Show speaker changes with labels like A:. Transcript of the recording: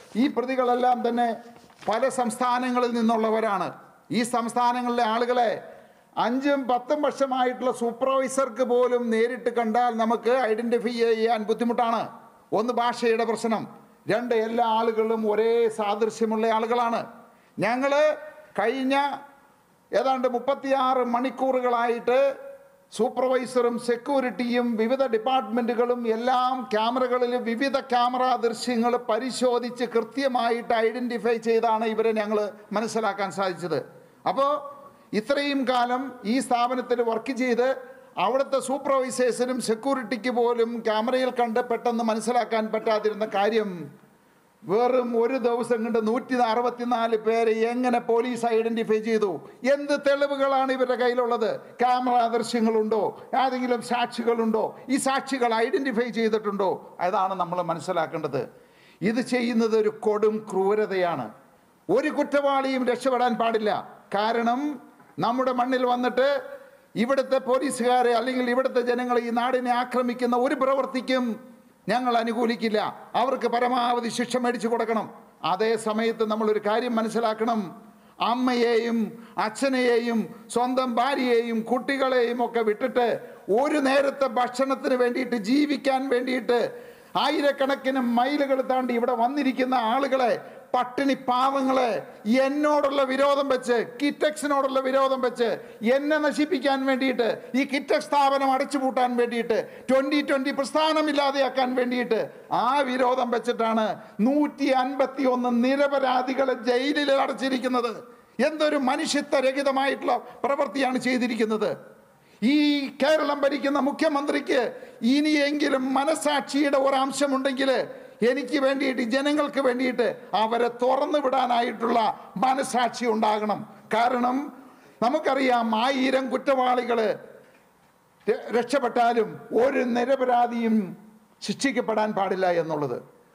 A: ഈ പ്രതികളെല്ലാം തന്നെ പല സംസ്ഥാനങ്ങളിൽ നിന്നുള്ളവരാണ് ഈ സംസ്ഥാനങ്ങളിലെ ആളുകളെ അഞ്ചും പത്തും വർഷമായിട്ടുള്ള സൂപ്പർവൈസർക്ക് പോലും നേരിട്ട് കണ്ടാൽ നമുക്ക് ഐഡന്റിഫൈ ചെയ്യാൻ ബുദ്ധിമുട്ടാണ് ഒന്ന് ഭാഷയുടെ പ്രശ്നം രണ്ട് എല്ലാ ആളുകളും ഒരേ സാദൃശ്യമുള്ള ആളുകളാണ് ഞങ്ങൾ കഴിഞ്ഞ ഏതാണ്ട് മുപ്പത്തിയാറ് മണിക്കൂറുകളായിട്ട് സൂപ്പർവൈസറും സെക്യൂരിറ്റിയും വിവിധ ഡിപ്പാർട്ട്മെൻറ്റുകളും എല്ലാം ക്യാമറകളിൽ വിവിധ ക്യാമറ ദൃശ്യങ്ങൾ പരിശോധിച്ച് കൃത്യമായിട്ട് ഐഡൻറ്റിഫൈ ചെയ്താണ് ഇവരെ ഞങ്ങൾ മനസ്സിലാക്കാൻ സാധിച്ചത് അപ്പോൾ ഇത്രയും കാലം ഈ സ്ഥാപനത്തിൽ വർക്ക് ചെയ്ത് അവിടുത്തെ സൂപ്പർവൈസേഴ്സിനും സെക്യൂരിറ്റിക്ക് പോലും ക്യാമറയിൽ കണ്ട് പെട്ടെന്ന് മനസ്സിലാക്കാൻ പറ്റാതിരുന്ന കാര്യം വെറും ഒരു ദിവസം കൊണ്ട് നൂറ്റി അറുപത്തിനാല് പേരെ എങ്ങനെ പോലീസ് ഐഡന്റിഫൈ ചെയ്തു എന്ത് തെളിവുകളാണ് ഇവരുടെ കയ്യിലുള്ളത് ക്യാമറ ദൃശ്യങ്ങളുണ്ടോ ഏതെങ്കിലും സാക്ഷികളുണ്ടോ ഈ സാക്ഷികൾ ഐഡന്റിഫൈ ചെയ്തിട്ടുണ്ടോ അതാണ് നമ്മൾ മനസ്സിലാക്കേണ്ടത് ഇത് ചെയ്യുന്നത് ഒരു കൊടും ക്രൂരതയാണ് ഒരു കുറ്റവാളിയും രക്ഷപ്പെടാൻ പാടില്ല കാരണം നമ്മുടെ മണ്ണിൽ വന്നിട്ട് ഇവിടുത്തെ പോലീസുകാരെ അല്ലെങ്കിൽ ഇവിടുത്തെ ജനങ്ങളെ ഈ നാടിനെ ആക്രമിക്കുന്ന ഒരു പ്രവൃത്തിക്കും ഞങ്ങൾ അനുകൂലിക്കില്ല അവർക്ക് പരമാവധി ശിക്ഷ മേടിച്ചു കൊടുക്കണം അതേ സമയത്ത് നമ്മളൊരു കാര്യം മനസ്സിലാക്കണം അമ്മയെയും അച്ഛനെയും സ്വന്തം ഭാര്യയെയും കുട്ടികളെയും ഒക്കെ വിട്ടിട്ട് ഒരു നേരത്തെ ഭക്ഷണത്തിന് വേണ്ടിയിട്ട് ജീവിക്കാൻ വേണ്ടിയിട്ട് ആയിരക്കണക്കിന് മൈലുകൾ താണ്ടി ഇവിടെ വന്നിരിക്കുന്ന ആളുകളെ പട്ടിണി പാവങ്ങളെ എന്നോടുള്ള വിരോധം വെച്ച് കിറ്റക്സിനോടുള്ള വിരോധം വെച്ച് എന്നെ നശിപ്പിക്കാൻ വേണ്ടിയിട്ട് ഈ കിറ്റക്സ് സ്ഥാപനം അടച്ചുപൂട്ടാൻ വേണ്ടിയിട്ട് ട്വന്റി ട്വന്റി പ്രസ്ഥാനമില്ലാതെയാക്കാൻ വേണ്ടിയിട്ട് ആ വിരോധം വെച്ചിട്ടാണ് നൂറ്റി അൻപത്തി ഒന്ന് നിരപരാധികളെ ജയിലിൽ അടച്ചിരിക്കുന്നത് എന്തൊരു മനുഷ്യത്വരഹിതമായിട്ടുള്ള പ്രവൃത്തിയാണ് ചെയ്തിരിക്കുന്നത് ഈ കേരളം ഭരിക്കുന്ന മുഖ്യമന്ത്രിക്ക് ഇനിയെങ്കിലും മനസാക്ഷിയുടെ ഒരംശമുണ്ടെങ്കിൽ എനിക്ക് വേണ്ടിയിട്ട് ജനങ്ങൾക്ക് വേണ്ടിയിട്ട് അവരെ തുറന്നു വിടാനായിട്ടുള്ള മനസാക്ഷി ഉണ്ടാകണം കാരണം നമുക്കറിയാം ആയിരം കുറ്റവാളികൾ രക്ഷപ്പെട്ടാലും ഒരു നിരപരാധിയും ശിക്ഷിക്കപ്പെടാൻ പാടില്ല എന്നുള്ളത്